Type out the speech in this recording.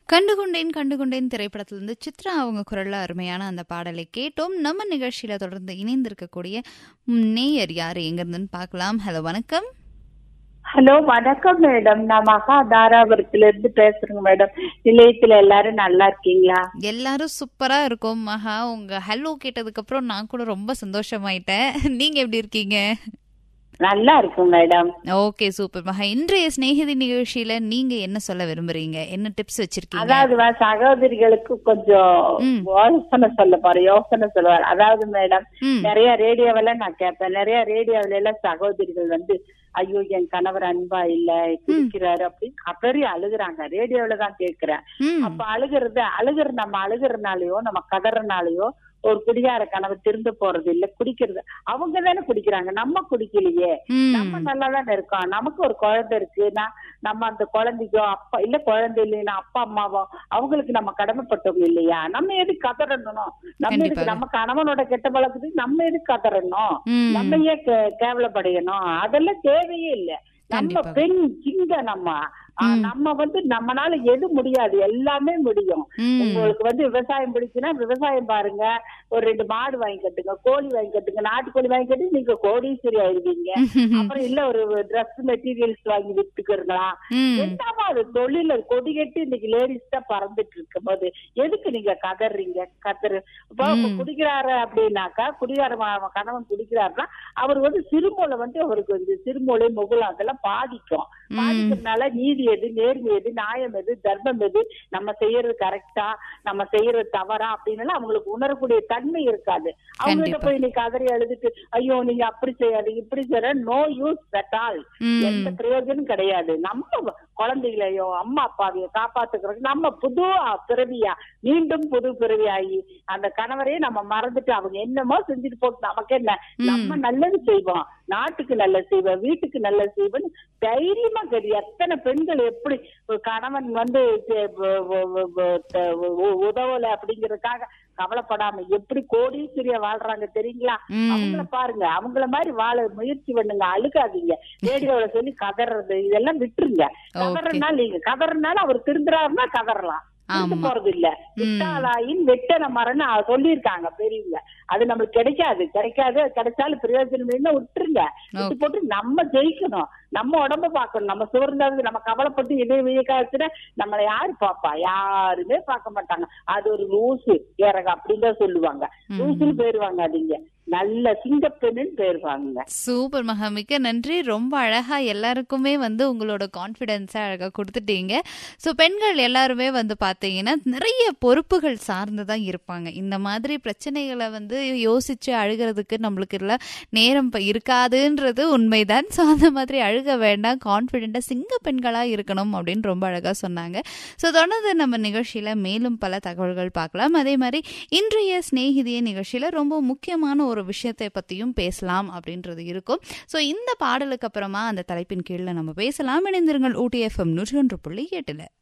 கண்டுகொண்டேன் கண்டுகொண்டேன் திரைப்படத்திலிருந்து சித்ரா அவங்க குரல்ல அருமையான அந்த பாடலை கேட்டோம் நம்ம நிகழ்ச்சியில தொடர்ந்து இணைந்திருக்கக்கூடிய ம், நேயர் யாரு எங்க இருந்துன்னு பார்க்கலாம் ஹலோ வணக்கம் ஹலோ வணக்கம் மேடம் நான் மகா தாராபுரத்துல இருந்து பேசுறேங்க மேடம் நிலையத்துல எல்லாரும் நல்லா இருக்கீங்களா எல்லாரும் சூப்பரா இருக்கும் மகா உங்க ஹலோ கேட்டதுக்கு அப்புறம் நான் கூட ரொம்ப சந்தோஷமாயிட்டேன் நீங்க எப்படி இருக்கீங்க நல்லா இருக்கும் மேடம் ஓகே சூப்பர் மகா இன்றைய சிநேகிதி நிகழ்ச்சியில நீங்க என்ன சொல்ல விரும்புறீங்க என்ன டிப்ஸ் வச்சிருக்கீங்க அதாவது வா, சகோதரிகளுக்கு கொஞ்சம் ம். யோசனை சொல்ல போறேன் யோசனை சொல்லுவார் அதாவது மேடம் ம் நிறைய ரேடியோவெல்லாம் நான் கேட்பேன் நிறைய ரேடியோவில எல்லாம் சகோதரிகள் வந்து ஐயோ என் கணவர் அன்பா இல்ல குடிக்கிறாரு அப்படின்னு பெரிய அழுகுறாங்க ரேடியோவில தான் கேக்குறேன் ம் அப்ப அழுகிறது அழுகுற நம்ம அழுகுறனாலயோ நம்ம கதறனாலயோ ஒரு குடிகார கணவர் திருந்த போறது இல்ல குடிக்கிறது அவங்க தானே குடிக்கிறாங்க நம்ம குடிக்கலையே நம்ம ம் நல்லா தானே இருக்கோம் நமக்கு ஒரு குழந்தை இருக்குன்னா நம்ம அந்த குழந்தைக்கோ அப்பா இல்ல குழந்தை இல்லைன்னா அப்பா அம்மாவோ அவங்களுக்கு நம்ம கடமைப்பட்டவங்க இல்லையா நம்ம எதுக்கு கதறணும் நம்ம எதுக்கு கண்டிப்பாக. நம்ம கணவனோட கெட்ட பழக்கத்துக்கு நம்ம எதுக்கு கதறணும் ம் நம்ம ஏன் கே- கேவலப்படையணும் அதெல்லாம் தேவையே இல்ல நம்ம கண்டிப்பா. பெண் சிங்க நம்ம ஆ, ம். நம்ம வந்து நம்மனால எது முடியாது எல்லாமே முடியும் ம் உங்களுக்கு வந்து விவசாயம் பிடிச்சுன்னா விவசாயம் பாருங்க ஒரு ரெண்டு மாடு வாங்கி கட்டுங்க கோழி வாங்கி கட்டுங்க நாட்டுக்கோழி வாங்கி கட்டி நீங்க கோடீஸ்வரி ஆயிருவீங்க அப்புறம் இல்ல ஒரு Dress மெட்டீரியல்ஸ் வாங்கி வித்துக்கிறீங்களா ம் என்னமா அது தொழில கொடி கட்டி இன்னைக்கு லேடிஸ் தான் பறந்துட்டு இருக்கும் போது எதுக்கு நீங்க கதறீங்க கதறு இப்போ ம். குடிக்கிறாரு அப்படின்னாக்கா குடிகார ம- கணவன் குடிக்கிறாருன்னா அவர் வந்து சிறுமூளை வந்து அவருக்கு வந்து சிறுமூளை முகுலம் அதெல்லாம் பாதிக்கும் பாதிக்கிறதுனால நீதி எது நேர்மை எது நியாயம் எது தர்மம் எது நம்ம செய்யறது கரெக்டா நம்ம செய்யறது தவறா அப்படின்னு அவங்களுக்கு உணரக்கூடிய தன்மை இருக்காது அவங்க கிட்ட கண்டிப்பா. போய் நீ கதறி எழுதிட்டு ஐயோ நீங்க அப்படி செய்யாது இப்படி செய்ய நோ யூஸ் தட் ஆல் எந்த ம் பிரயோஜனம் கிடையாது நம்ம குழந்தைகளையோ அம்மா அப்பாவையோ காப்பாத்துக்கிறதுக்கு நம்ம புது பிறவியா மீண்டும் புது பிறவி ஆகி அந்த கணவரையே நம்ம மறந்துட்டு அவங்க என்னமோ செஞ்சுட்டு போட்டு நமக்கு என்ன நம்ம நல்லது செய்வோம் நாட்டுக்கு நல்லது செய்வோம் வீட்டுக்கு நல்லது செய்வோம் தைரியமா தெரியும் எத்தனை பெண்கள் எப்படி ஒரு கணவன் வந்து செ- வ- வ- வ- வ- த- உ- உதவல அப்படிங்கறதுக்காக கவலைப்படாம எப்படி கோடீஸ்வரியா வாழ்றாங்க தெரியுங்களா ம் அவங்கள பாருங்க அவங்கள மாதிரி வாழ முயற்சி பண்ணுங்க அழுகாதீங்க ரேடியோல சொல்லி கதறது இதெல்லாம் விட்டுருங்க கதறனால நீங்க கதறனால அவர் திருந்துறாருன்னா கதறலாம் திருந்த ஆமா. போறது இல்ல விட்டாலாயின் வெட்டன மரம்னு அவ சொல்லியிருக்காங்க பெரியவங்க அது நம்மளுக்கு கிடைக்காது கிடைக்காது அது கிடைச்சாலும் பிரயோஜனம் இல்லைன்னு விட்டுருங்க விட்டு போட்டு நம்ம ஜெயிக்கணும் நம்ம உடம்ப பார்க்கணும் நம்ம சுவர்ந்தது நம்ம கவலைப்பட்டு இதே வியக்காச்சுன்னா நம்மளை யாரு பாப்பா யாருமே பார்க்க மாட்டாங்க அது ஒரு லூசு ஏறக அப்படின்னு தான் சொல்லுவாங்க லூசுன்னு போயிருவாங்க அதுங்க நல்ல சிங்கப்பெண்ணுன்னு போயிருவாங்க சூப்பர் மகா மிக்க நன்றி ரொம்ப அழகா எல்லாருக்குமே வந்து உங்களோட கான்ஃபிடென்ஸை அழகா கொடுத்துட்டீங்க ஸோ பெண்கள் எல்லாருமே வந்து பார்த்தீங்கன்னா நிறைய பொறுப்புகள் சார்ந்து தான் இருப்பாங்க இந்த மாதிரி பிரச்சனைகளை வந்து யோசிச்சு அழுகிறதுக்கு நம்மளுக்கு இல்லை நேரம் இப்ப இருக்காதுன்றது உண்மைதான் ஸோ அந்த மாதிரி அழுக வேண்டாம் கான்ஃபிடென்ட்டாக சிங்க பெண்களாக இருக்கணும் அப்படின்னு ரொம்ப அழகாக சொன்னாங்க ஸோ தொடர்ந்து நம்ம நிகழ்ச்சியில் மேலும் பல தகவல்கள் பார்க்கலாம் அதே மாதிரி இன்றைய சிநேகிதிய நிகழ்ச்சியில் ரொம்ப முக்கியமான ஒரு விஷயத்தை பற்றியும் பேசலாம் அப்படின்றது இருக்கும் ஸோ இந்த பாடலுக்கு அப்புறமா அந்த தலைப்பின் கீழே நம்ம பேசலாம் இணைந்திருங்கள் ஊட்டி எஃப்எம் நூற்றி ஒன்று புள்ளி எட்டில்